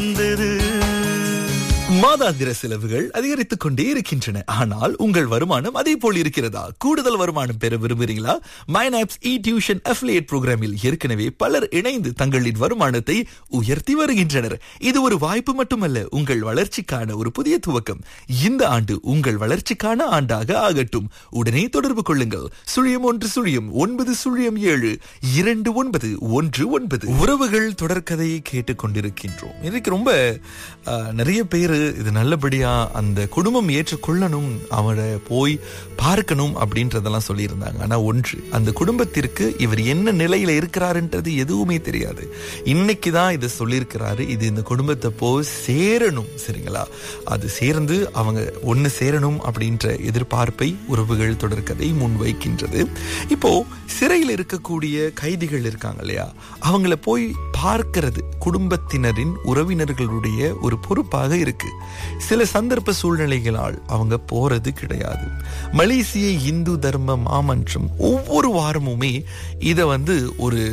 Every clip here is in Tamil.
மாதாந்திர செலவுகள் அதிகரித்துக் கொண்டே இருக்கின்றன ஆனால் உங்கள் வருமானம் அதே போல் இருக்கிறதா கூடுதல் வருமானம் பெற விரும்புகிறீங்களா மைனாப்ஸ் இ டியூஷன் அஃபிலியேட் புரோகிராமில் ஏற்கனவே பலர் இணைந்து தங்களின் வருமானத்தை உயர்த்தி வருகின்றனர் இது ஒரு வாய்ப்பு மட்டுமல்ல உங்கள் வளர்ச்சிக்கான ஒரு புதிய துவக்கம் இந்த ஆண்டு உங்கள் வளர்ச்சிக்கான ஆண்டாக ஆகட்டும் உடனே தொடர்பு கொள்ளுங்கள் சுழியம் ஒன்று சுழியம் ஒன்பது சுழியம் ஏழு இரண்டு ஒன்பது ஒன்று ஒன்பது உறவுகள் தொடர்கதையை கேட்டுக்கொண்டிருக்கின்றோம் இதுக்கு ரொம்ப ஆஹ், நிறைய பேர் இது நல்லபடியா அந்த குடும்பம் ஏற்றுக்கொள்ளணும் அவரை போய் பார்க்கணும் அப்படின்றதெல்லாம் சொல்லியிருந்தாங்க ஆனா ஒன்று அந்த குடும்பத்திற்கு இவர் என்ன நிலையில இருக்கிறாருன்றது எதுவுமே தெரியாது இன்னைக்கு தான் இதை சொல்லியிருக்கிறாரு இது இந்த குடும்பத்தை போய் சேரணும் சரிங்களா அது சேர்ந்து அவங்க ஒன்று சேரணும் அப்படின்ற எதிர்பார்ப்பை உறவுகள் தொடர்கதை முன்வைக்கின்றது இப்போ சிறையில் இருக்கக்கூடிய கைதிகள் இருக்காங்க இல்லையா அவங்கள போய் பார்க்கிறது குடும்பத்தினரின் உறவினர்களுடைய ஒரு பொறுப்பாக இருக்கு சில சந்தர்ப்ப சூழ்நிலைகளால் அவங்க போறது கிடையாது மலேசிய இந்து தர்ம மாமன்றம் ஒவ்வொரு வாரமுமே இதை வந்து ஒரு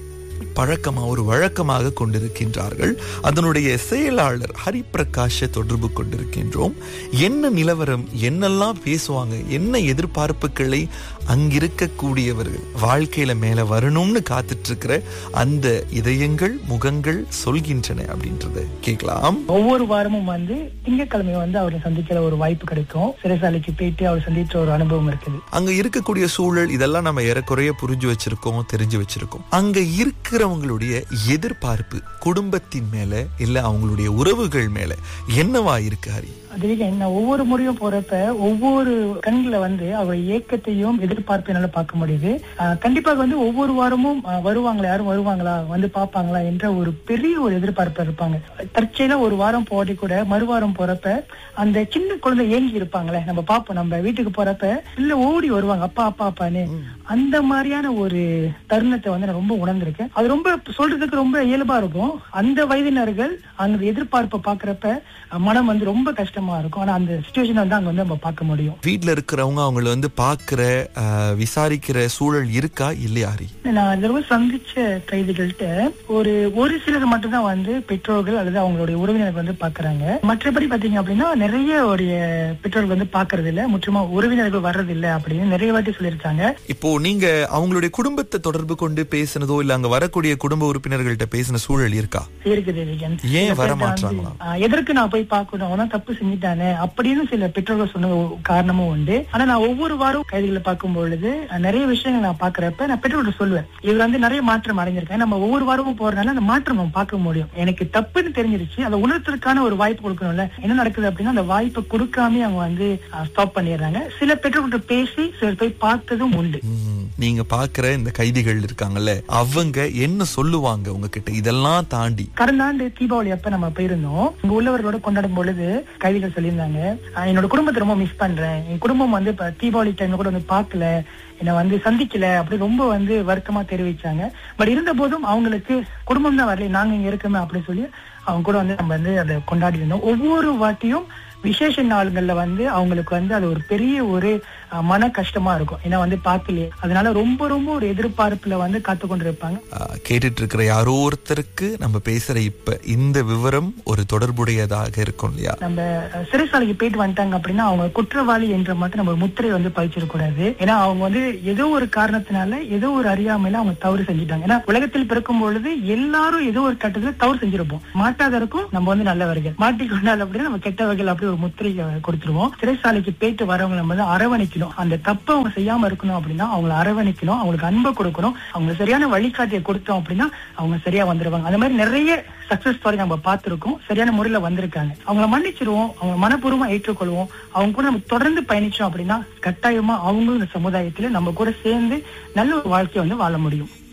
பழக்கமா ஒரு வழக்கமாக கொண்டிருக்கின்றார்கள் அதனுடைய செயலாளர் ஹரிப்பிரகாஷ தொடர்பு கொண்டிருக்கின்றோம் என்ன நிலவரம் என்னெல்லாம் பேசுவாங்க என்ன எதிர்பார்ப்புகளை அங்கிருக்கக்கூடியவர்கள் வாழ்க்கையில மேல வரணும்னு காத்துட்டு இருக்கிற அந்த இதயங்கள் முகங்கள் சொல்கின்றன அப்படின்றத கேட்கலாம் ஒவ்வொரு வாரமும் வந்து திங்கட்கிழமை வந்து அவரை சந்திக்கிற ஒரு வாய்ப்பு கிடைக்கும் சிறைசாலைக்கு போயிட்டு அவர் சந்திச்ச ஒரு அனுபவம் இருக்குது அங்க இருக்கக்கூடிய சூழல் இதெல்லாம் நம்ம ஏறக்குறைய புரிஞ்சு வச்சிருக்கோம் தெரிஞ்சு வச்சிருக்கோம் அங்க இருக்கிறவங்களுடைய எதிர்பார்ப்பு குடும்பத்தின் மேல இல்ல அவங்களுடைய உறவுகள் மேல என்னவா இருக்கு ஹரி அதுவே என்ன ஒவ்வொரு முறையும் போறப்ப ஒவ்வொரு கண்களை வந்து அவர் ஏக்கத்தையும் எதிர்பார்ப்பை என்னால பார்க்க முடியுது ஆஹ் கண்டிப்பாக வந்து ஒவ்வொரு வாரமும் ஆஹ் வருவாங்களா யாரும் வருவாங்களா வந்து பார்ப்பாங்களா என்ற ஒரு பெரிய ஒரு எதிர்பார்ப்பு இருப்பாங்க தற்செயலா ஒரு வாரம் போடி கூட மறுவாரம் போறப்ப அந்த சின்ன குழந்தை ஏங்கி இருப்பாங்களே நம்ம பார்ப்போம் நம்ம வீட்டுக்கு போறப்ப இல்ல ஓடி வருவாங்க அப்பா அப்பா அப்பான்னு அந்த மாதிரியான ஒரு தருணத்தை வந்து நான் ரொம்ப உணர்ந்திருக்கேன் அது ரொம்ப சொல்றதுக்கு ரொம்ப இயல்பா இருக்கும் அந்த வயதினர்கள் அந்த எதிர்பார்ப்பை பாக்குறப்ப அஹ், மனம் வந்து ரொம்ப கஷ்டமா இருக்கும் ஆனா அந்த சுச்சுவேஷன் வந்து அங்க வந்து நம்ம பார்க்க முடியும் வீட்ல இருக்கிறவங்க அவங்கள வந்து பாக்குற அஹ், விசாரிக்கிற சூழல் இருக்கா இல்லையா ஹரி நான் இந்த தடவை சந்திச்ச கைதிகள்கிட்ட ஒரு ஒரு சிலர் மட்டும்தான் வந்து பெற்றோர்கள் அல்லது அவங்களுடைய உறவினர்கள் வந்து பாக்குறாங்க மற்றபடி பாத்தீங்க அப்படின்னா நிறைய உடைய பெற்றோர்கள் வந்து பாக்குறது இல்ல முற்றிலுமா உறவினர்கள் வர்றது இல்ல அப்படின்னு நிறைய வாட்டி சொல்லியிருக்காங்க இப்போ நீங்க அவங்களுடைய குடும்பத்தை தொடர்பு கொண்டு பேசினதோ இல்ல அங்க வரக்கூடிய குடும்ப உறுப்பினர்கள்ட்ட பேசின சூழல் இருக்கா இருக்குது விஜயன். ஏன் சில வர பேர்ட்ட வந்து, மாட்றாங்களா? ஆஹ், எதற்கு நான் போய் பார்க்கணும் அவன் தான் தப்பு செஞ்சுட்டானே அப்படின்னு சில பெற்றோர்கள் சொன்ன ஒரு காரணமும் உண்டு ஆனா நான் ஒவ்வொரு வாரம் கைதிகளை பார்க்கும் பொழுது அஹ், நிறைய விஷயங்கள் நான் பாக்குறப்ப நான் பெற்றோர்கள் சொல்லுவேன் இவர் வந்து நிறைய மாற்றம் அடைஞ்சிருக்கேன் நம்ம ஒவ்வொரு வாரமும் போறதுனால அந்த மாற்றம் நம்ம பார்க்க முடியும் எனக்கு தப்புன்னு தெரிஞ்சிருச்சு அதை உணர்த்துறதுக்கான ஒரு வாய்ப்பு கொடுக்கணும்ல என்ன நடக்குது அப்படின்னா அந்த வாய்ப்பை கொடுக்காம அவங்க வந்து ஸ்டாப் பண்ணிடுறாங்க சில பெற்றோர்கள்ட்ட பேசி சிலர் போய் பார்த்ததும் உண்டு ம், நீங்க பாக்குற இந்த கைதிகள் இருக்காங்கல்ல அவங்க என்ன சொல்லுவாங்க உங்ககிட்ட இதெல்லாம் தாண்டி கடந்த ஆண்டு தீபாவளி அப்ப நம்ம போயிருந்தோம் இங்க உள்ளவர்களோட கொண்டாடும் பொழுது கைதிகள் சொல்லியிருந்தாங்க "ஆஹ் என்னோட குடும்பத்தை ரொம்ப மிஸ் பண்றேன் என் குடும்பம் வந்து இப்ப தீபாவளி டைம்ல கூட வந்து பார்க்கல என்னை வந்து சந்திக்கல அப்படி ரொம்ப வந்து வருத்தமா தெரிவிச்சாங்க பட் இருந்த போதும் அவங்களுக்கு குடும்பம் தான் வரல நாங்க இங்க இருக்கோமே அப்படின்னு சொல்லி அவங்க கூட வந்து நம்ம வந்து அதை கொண்டாடி இருந்தோம் ஒவ்வொரு வாட்டியும் விசேஷ நாள்கள்ல வந்து அவங்களுக்கு வந்து அது ஒரு பெரிய ஒரு அஹ், மன கஷ்டமா இருக்கும் ஏன்னா வந்து பார்க்கலையே அதனால ரொம்ப ரொம்ப ஒரு எதிர்பார்ப்புல வந்து காத்து கொண்டு இருப்பாங்க ஆஹ், கேட்டுட்டு இருக்கிற யாரோ ஒருத்தருக்கு நம்ம பேசுற இப்ப இந்த விவரம் ஒரு தொடர்புடையதாக இருக்கும் இல்லையா நம்ம அஹ், சிறைசாலைக்கு போயிட்டு வந்துட்டாங்க அப்படின்னா அவங்க குற்றவாளி என்ற மட்டும் நம்ம ஒரு முத்திரை வந்து பதிச்சிடக் கூடாது ஏன்னா அவங்க வந்து ஏதோ ஒரு காரணத்தினால ஏதோ ஒரு அறியாமையில அவங்க தவறு செஞ்சுட்டாங்க ஏன்னா உலகத்தில் பிறக்கும் பொழுது எல்லாரும் ஏதோ ஒரு கட்டத்துல தவறு செஞ்சிருப்போம் மாட்டாதருக்கும் நம்ம வந்து நல்லவர்கள் மாட்டிக்கொண்டால் அப்படின்னா நம்ம கெட்டவர்கள் அப்படி ஒரு முத்திரை அஹ், கொடுத்துருவோம் சிறைசாலைக்கு போயிட்டு வரவங்க நம்ம வந்து அரவணைக்கணும் அந்த தப்பை அவங்க செய்யாம இருக்கணும் அப்படின்னா அவங்களை அரவணைக்கணும் அவங்களுக்கு அன்பை கொடுக்கணும் அவங்க சரியான வழிகாட்டியை கொடுத்தோம் அப்படின்னா அவங்க சரியா வந்துருவாங்க அந்த மாதிரி நிறைய சக்சஸ் ஸ்டோரி நம்ம பார்த்திருக்கோம் சரியான முறையில வந்திருக்காங்க அவங்கள மன்னிச்சிருவோம் அவங்க மனப்பூர்வமா ஏற்றுக்கொள்வோம் அவங்க கூட நம்ம தொடர்ந்து பயணிச்சோம் அப்படின்னா கட்டாயமா அவங்களும் இந்த சமுதாயத்துல நம்ம கூட சேர்ந்து நல்ல ஒரு வாழ்க்கையை வந்து வாழ முடியும்